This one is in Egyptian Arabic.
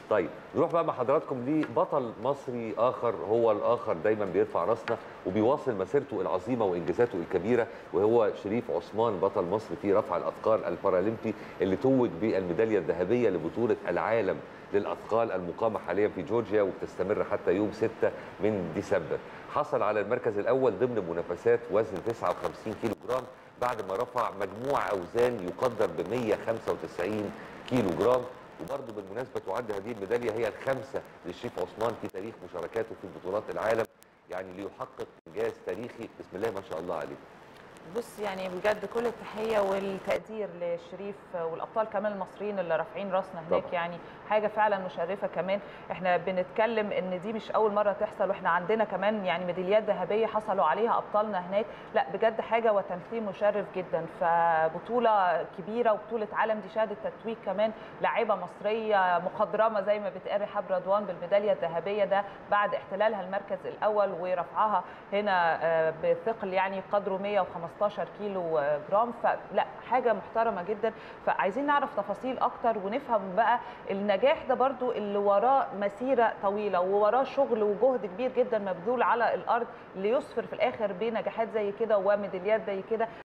طيب نروح بقى مع حضراتكم لبطل مصري اخر هو الاخر دايما بيرفع راسنا وبيواصل مسيرته العظيمه وانجازاته الكبيره وهو شريف عثمان بطل مصر في رفع الاثقال البارالمبي اللي توج بالميداليه الذهبيه لبطوله العالم للاثقال المقامه حاليا في جورجيا وبتستمر حتى يوم 6 من ديسمبر حصل على المركز الاول ضمن منافسات وزن 59 كيلو جرام بعد ما رفع مجموع اوزان يقدر ب 195 كيلو جرام وبرضه بالمناسبه تعد هذه الميداليه هي الخامسه للشريف عثمان في تاريخ مشاركاته في بطولات العالم يعني ليحقق انجاز تاريخي بسم الله ما شاء الله عليه بص يعني بجد كل التحيه والتقدير للشريف والابطال كمان المصريين اللي رافعين راسنا هناك طبعا. يعني حاجه فعلا مشرفه كمان احنا بنتكلم ان دي مش اول مره تحصل واحنا عندنا كمان يعني ميداليات ذهبيه حصلوا عليها ابطالنا هناك لا بجد حاجه وتمثيل مشرف جدا فبطوله كبيره وبطوله عالم دي شهاده تتويج كمان لاعيبه مصريه مخضرمه زي ما بتقال رحاب رضوان بالميداليه الذهبيه ده بعد احتلالها المركز الاول ورفعها هنا آه، بثقل يعني قدره 115 كيلو جرام فلا حاجه محترمه جدا فعايزين نعرف تفاصيل اكتر ونفهم بقى النجاح ده برضو اللي وراه مسيره طويله ووراه شغل وجهد كبير جدا مبذول على الارض اللي يسفر في الاخر بنجاحات زي كده وميداليات زي كده